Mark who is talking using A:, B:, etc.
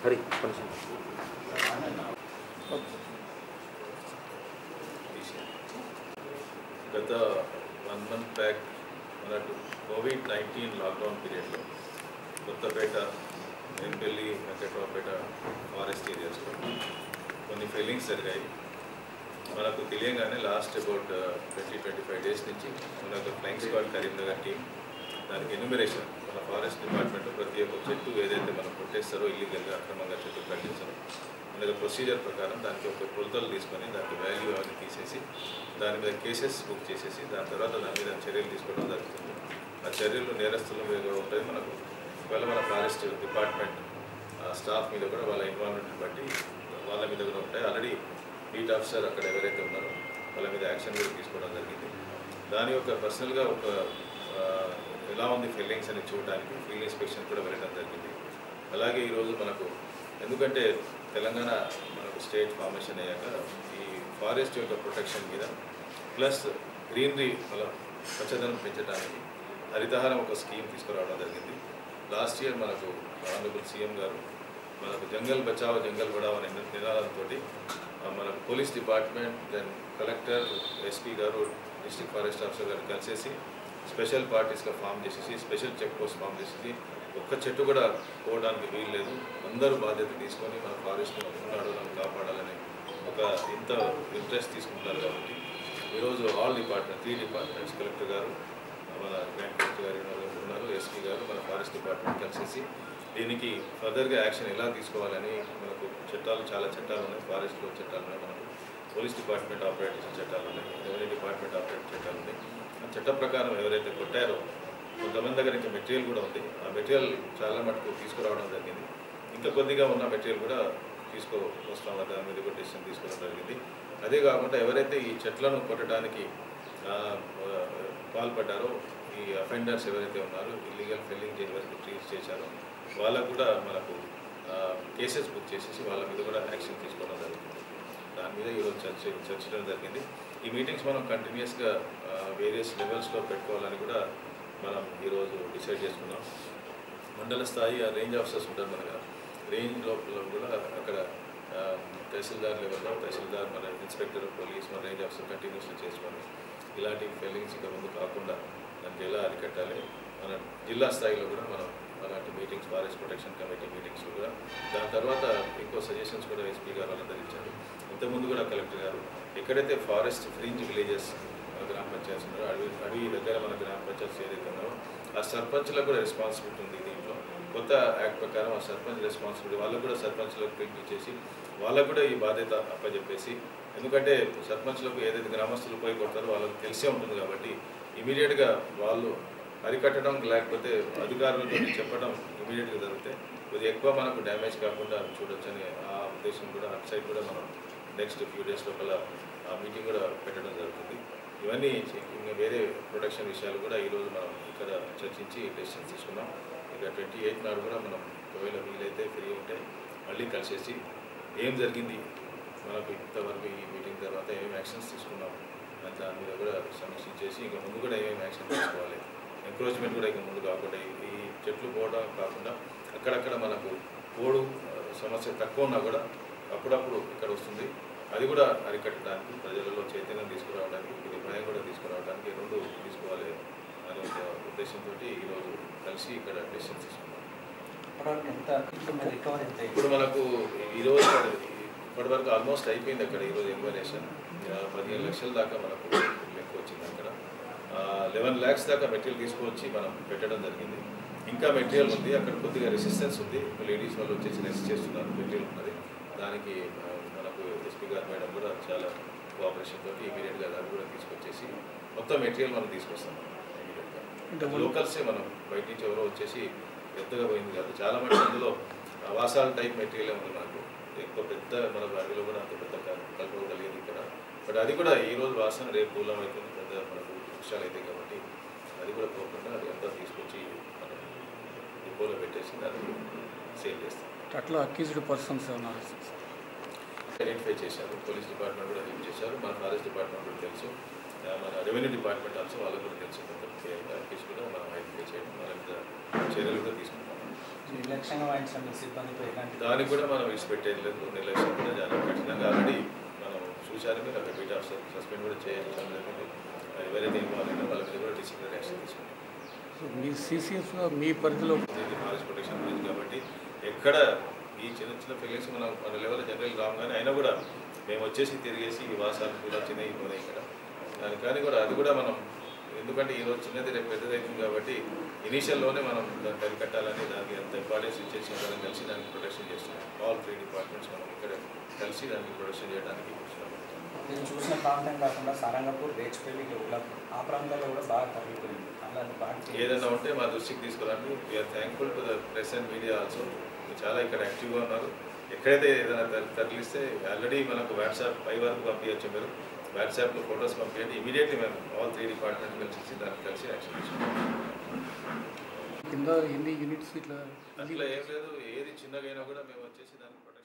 A: హరి కొంచెం
B: గత one month back మనకు కోవిడ్ నైన్టీన్ లాక్డౌన్ పీరియడ్లో కొత్తపేట నేంపల్లి వెంకట్రావుపేట ఫారెస్ట్ ఏరియాస్లో కొన్ని ఫెయిలింగ్స్ జరిగాయి మనకు తెలియగానే last about twenty twenty five days నుంచి మనకు ఫ్లైంగ్ స్క్వాడ్ కరీంనగర్ టీం దానికి ఎన్యూమరేషన్ మన ఫారెస్ట్ డిపార్ట్మెంట్ ప్రతి ఒక్క చెట్టు ఏదైతే మనం కొట్టేస్తారో ఇల్లీగల్గా అక్రమంగా చెట్టు కట్టించారో మనకు ప్రొసీజర్ ప్రకారం దానికి ఒక కొలతలు తీసుకొని దానికి వాల్యూ అవన్నీ తీసేసి దాని మీద కేసెస్ బుక్ చేసేసి దాని తర్వాత దాని మీద చర్యలు తీసుకోవడం జరుగుతుంది ఆ చర్యలు నేరస్తుల మీద ఉంటుంది మనకు ఒకవేళ మన ఫారెస్ట్ డిపార్ట్మెంట్ స్టాఫ్ మీద కూడా వాళ్ళ ఇన్వాల్వ్మెంట్ బట్టి వాళ్ళ మీద కూడా ఉంటాయి ఆల్రెడీ బీట్ ఆఫీసర్ అక్కడ ఎవరైతే ఉన్నారో వాళ్ళ మీద యాక్షన్ కూడా తీసుకోవడం జరిగింది దాని యొక్క పర్సనల్గా ఒక ఆ, ఎలా ఉంది ఫీలింగ్స్ అని చూడడానికి ఫీల్డ్ ఇన్స్పెక్షన్ కూడా వెళ్ళడం జరిగింది అలాగే ఈరోజు మనకు ఎందుకంటే తెలంగాణ మనకు స్టేట్ ఫార్మేషన్ అయ్యాక ఈ ఫారెస్ట్ యొక్క ప్రొటెక్షన్ మీద ప్లస్ గ్రీనరీ మన పచ్చదనం పెంచడానికి హరితహారం ఒక స్కీమ్ తీసుకురావడం జరిగింది లాస్ట్ ఇయర్ మనకు ఆనరబుల్ సీఎం గారు మనకు జంగల్ బచావో జంగల్ బడావో అనే నినాదంతో మనకు police department then collector SP గారు డిస్ట్రిక్ట్ ఫారెస్ట్ ఆఫీసర్ గారు కలిసేసి స్పెషల్ పార్టీస్గా ఫామ్ చేసేసి స్పెషల్ చెక్ పోస్ట్ ఫామ్ చేసేసి ఒక్క చెట్టు కూడా పోవడానికి వీలు లేదు అందరూ బాధ్యత తీసుకొని మన ఫారెస్ట్ను అడవులను కాపాడాలని ఒక ఇంత ఇంట్రెస్ట్ తీసుకుంటున్నారు కాబట్టి ఈరోజు all department three departments collector గారు మన గ్రాండ్ కలెక్టర్ గారు ఉన్నారు- ఉన్నారు ఎస్పీ గారు మన ఫారెస్ట్ డిపార్ట్మెంట్ కలిసేసి దీనికి ఫర్దర్గా యాక్షన్ ఎలా తీసుకోవాలని మనకు చట్టాలు చాలా చట్టాలు ఉన్నాయి ఫారెస్ట్లో చట్టాలు ఉన్నాయి మనకు పోలీస్ డిపార్ట్మెంట్ ఆపరేట్ చేసే చట్టాలు ఉన్నాయి రెవెన్యూ డిపార్ట్మెంట్ ఆపరేట్ చట్టాలు ఉన్నాయి ఆ చట్ట ప్రకారం ఎవరైతే కొట్టారో కొంతమంది దగ్గర ఇంకా మెటీరియల్ కూడా ఉంది ఆ మెటీరియల్ చాలా మటుకు తీసుకురావడం జరిగింది ఇంకా కొద్దిగా ఉన్న మెటీరియల్ కూడా తీసుకో వస్తాం దాని మీద కూడా డెసిషన్ తీసుకోవడం జరిగింది అదే కాకుండా ఎవరైతే ఈ చెట్లను కొట్టడానికి ఆ, ఆ, పాల్పడ్డారో ఈ అఫెండర్స్ ఎవరైతే ఉన్నారో ఇల్లీగల్ ఫెల్లింగ్ ఎవరైతే ట్రీట్ చేశారో వాళ్ళకు కూడా మనకు కేసెస్ బుక్ చేసేసి వాళ్ళ మీద కూడా యాక్షన్ తీసుకోవడం జరుగుతుంది దాని మీద ఈరోజు చర్చ చర్చించడం జరిగింది ఈ మీటింగ్స్ మనం కంటిన్యూస్గా వేరియస్ లెవెల్స్లో పెట్టుకోవాలని కూడా మనం ఈరోజు డిసైడ్ చేసుకున్నాం మండల స్థాయి ఆ రేంజ్ ఆఫీసర్స్ ఉంటారు మన దగ్గర రేంజ్ లోపల కూడా అక్కడ ఆ, తహసీల్దార్ లెవెల్లో తహసీల్దార్ మన ఇన్స్పెక్టర్ పోలీస్ మన రేంజ్ ఆఫీసర్ కంటిన్యూస్గా చేసుకొని ఇలాంటి ఫెయిలింగ్స్ ఇంకా ముందు కాకుండా దానికి ఎలా అరికట్టాలి మన జిల్లా స్థాయిలో కూడా మనం అలాంటి meetings forest protection committee meetings కూడా దాని తర్వాత ఇంకో సజెషన్స్ కూడా ఎస్పీ గారు వాళ్ళందరూ ఇచ్చారు ఇంతకుముందు కూడా కలెక్టర్ గారు ఎక్కడైతే ఫారెస్ట్ ఫ్రింజ్ విలేజెస్ గ్రామ పంచాయతీస్ ఉన్నారో అడవి అడవి దగ్గర మన గ్రామ పంచాయతీస్ ఏదైతే ఉన్నారో ఆ సర్పంచ్లకు కూడా రెస్పాన్సిబిలిటీ ఉంది దీంట్లో కొత్త యాక్ట్ ప్రకారం ఆ సర్పంచ్ రెస్పాన్సిబిలిటీ వాళ్ళకు కూడా సర్పంచ్లకు పిలిపించేసి వాళ్ళకు కూడా ఈ బాధ్యత అప్పచెప్పేసి ఎందుకంటే సర్పంచ్లకు ఏదైతే గ్రామస్తులు పోయి కొడతారో వాళ్ళకి తెలిసే ఉంటుంది కాబట్టి ఇమీడియట్గా వాళ్ళు అరికట్టడం లేకపోతే అధికారులతో చెప్పడం ఇమీడియట్గా జరిగితే కొద్దిగా ఎక్కువ మనకు డ్యామేజ్ కాకుండా చూడొచ్చని ఆ ఉద్దేశం కూడా అటు సైడ్ కూడా మనం నెక్స్ట్ ఫ్యూ డేస్ లోపల ఆ మీటింగ్ కూడా పెట్టడం జరుగుతుంది ఇవన్నీ ఇంకా వేరే ప్రొటెక్షన్ విషయాలు కూడా ఈరోజు మనం ఇక్కడ చర్చించి డెసిషన్స్ తీసుకున్నాం ఇక ట్వంటీ ఎయిట్ నాడు కూడా మనం ఒకవేళ వీలైతే ఫ్రీ ఉంటే మళ్ళీ కలిసేసి ఏం జరిగింది మనకు ఇంతవరకు ఈ మీటింగ్ తర్వాత ఏమేమి యాక్షన్స్ తీసుకున్నాం అని దాని మీద కూడా సమీక్షించేసి ఇంకా ముందు కూడా ఏమేమి యాక్షన్ తీసుకోవాలి ఎంక్రోచ్మెంట్ కూడా ఇక ముందు కాకుండా ఈ- ఈ చెట్లు పోవడం కాకుండా అక్కడక్కడ మనకు పోడు ఆ, సమస్య తక్కువ ఉన్నా కూడా అప్పుడప్పుడు ఇక్కడ వస్తుంది అది కూడా అరికట్టడానికి ప్రజలలో చైతన్యం తీసుకురావడానికి ఇది భయం కూడా తీసుకురావడానికి రెండు తీసుకోవాలి అనే ఒక ఉద్దేశంతో ఈరోజు కలిసి ఇక్కడ డెసిషన్ తీసుకున్నాం
C: ఇప్పటివరకు ఎంత రికవరీ ఎంత అయింది?
B: ఇప్పుడు మనకు ఈరోజు ఇప్పటివరకు ఆల్మోస్ట్ అయిపోయింది అక్కడ ఈరోజు ఎన్వలేషన్ పదిహేను లక్షల దాకా మనకు లెక్క వచ్చింది అక్కడ లెవెన్ ల్యాక్స్ దాకా మెటీరియల్ తీసుకొచ్చి మనం పెట్టడం జరిగింది ఇంకా మెటీరియల్ ఉంది అక్కడ కొద్దిగా రెసిస్టెన్స్ ఉంది లేడీస్ వాళ్ళు వచ్చేసి రెసిస్ట్ చేస్తున్నారు మెటీరియల్ ఉన్నది దానికి ఆ, మనకు ఎస్పీ గారు మేడం కూడా చాలా కోఆపరేషన్ తోటి ఇమీడియట్గా దాన్ని కూడా తీసుకొచ్చేసి మొత్తం మెటీరియల్ మనం తీసుకొస్తాం ఇమీడియట్గా లోకల్సే మనం బయట నుంచి ఎవరో వచ్చేసి పెద్దగా పోయింది కాదు చాలా మంది అందులో ఆవాసాల టైప్ మెటీరియల్ ఉంది మనకు ఎక్కువ పెద్ద మన అడవిలో కూడా అంత పెద్ద కల్- కలపగలిగేది ఇక్కడ బట్ అది కూడా ఈ రోజు వాసన రేపు కూలం అవుతుంది పెద్ద మనకు వృక్షాలు అవుతాయి కాబట్టి అది కూడా పోకుండా అది అంతా తీసుకొచ్చి మనం డిపోలో పెట్టేసి దాన్ని సేల్ చేస్తాం
D: అట్లా అక్యూజ్డ్ పర్సన్స్ ఉన్నారు
B: ఐడెంటిఫై చేశారు పోలీస్ డిపార్ట్మెంట్ కూడా హెల్ప్ చేశారు మన ఫారెస్ట్ డిపార్ట్మెంట్ కూడా తెలుసు ఆ, మన రెవెన్యూ డిపార్ట్మెంట్ ఆల్సో వాళ్ళకు కూడా తెలుసు కొంత కేసు కూడా మనం ఐడెంటిఫై చేయడం వాళ్ళ మీద చర్యలు కూడా తీసుకుంటాం
C: నిర్లక్ష్యంగా వాయించిన మీ సిబ్బందిపై ఎలాంటి
B: దానికి కూడా మనం విడిచిపెట్టేది లేదు నిర్లక్ష్యం కూడా చాలా కఠినంగా ఆల్రెడీ మనం చూశారు మీరు అక్కడ బీట్ ఆఫ్ సస్పెండ్ కూడా చేయడం జరిగింది మరి ఎవరైతే ఇన్వాల్వ్ అయినా వాళ్ళ మీద కూడా డిసిప్లినరీ యాక్షన్ తీసుకుంటాం
D: సో మీ సీసీఎస్లో మీ పరిధిలో
B: ఇది ఫారెస్ట్ ప్రొటెక్షన్ గురించి కాబట్టి ఎక్కడ ఈ చిన్న చిన్న ఫీలింగ్స్ మనం మన లెవెల్ జనరల్ రాము కానీ అయినా కూడా మేము వచ్చేసి తిరిగేసి ఈ వాసాలు కూడా చిన్నవి పోయినాయి ఇక్కడ దాని కానీ కూడా అది కూడా మనం ఎందుకంటే ఈరోజు చిన్నది రేపు పెద్దది అవుతుంది కాబట్టి ఇనీషియల్లోనే మనం దాన్ని కనికట్టాలని దానికి అంత ఇంపార్టెన్స్ ఇచ్చేసి అందరం కలిసి దానికి ప్రొటెక్షన్ చేస్తున్నాం ఆల్ త్రీ డిపార్ట్మెంట్స్ మనం ఇక్కడ కలిసి దానికి ప్రొటెక్షన్ చేయడానికి కూర్చున్నాం
C: నేను చూసిన ప్రాంతం కాకుండా సారంగపూర్ రేచిపల్లి ఉల్లాపూర్ ఆ ప్రాంతాల్లో కూడా బాగా తగ్గిపోయింది అలాంటి పార్టీ
B: ఏదైనా ఉంటే మా దృష్టికి తీసుకురండి we're thankful to the press and media also చాలా ఇక్కడ యాక్టివ్గా ఉన్నారు ఎక్కడైతే ఏదైనా తర- తగిలిస్తే ఆల్రెడీ మనకు వాట్సాప్ పై వరకు పంపించచ్చు మీరు వాట్సాప్లో ఫొటోస్ పంపించండి ఇమీడియట్లీ మేము ఆల్ త్రీ డిపార్ట్మెంట్ కలిసి దానికి కలిసి యాక్షన్ తీసుకుంటాం
D: కింద ఎన్ని యూనిట్స్ ఇట్లా
B: అట్లా ఏం లేదు ఏది చిన్నగా అయినా కూడా మేము వచ్చేసి దానికి ప్రొటెక్ట్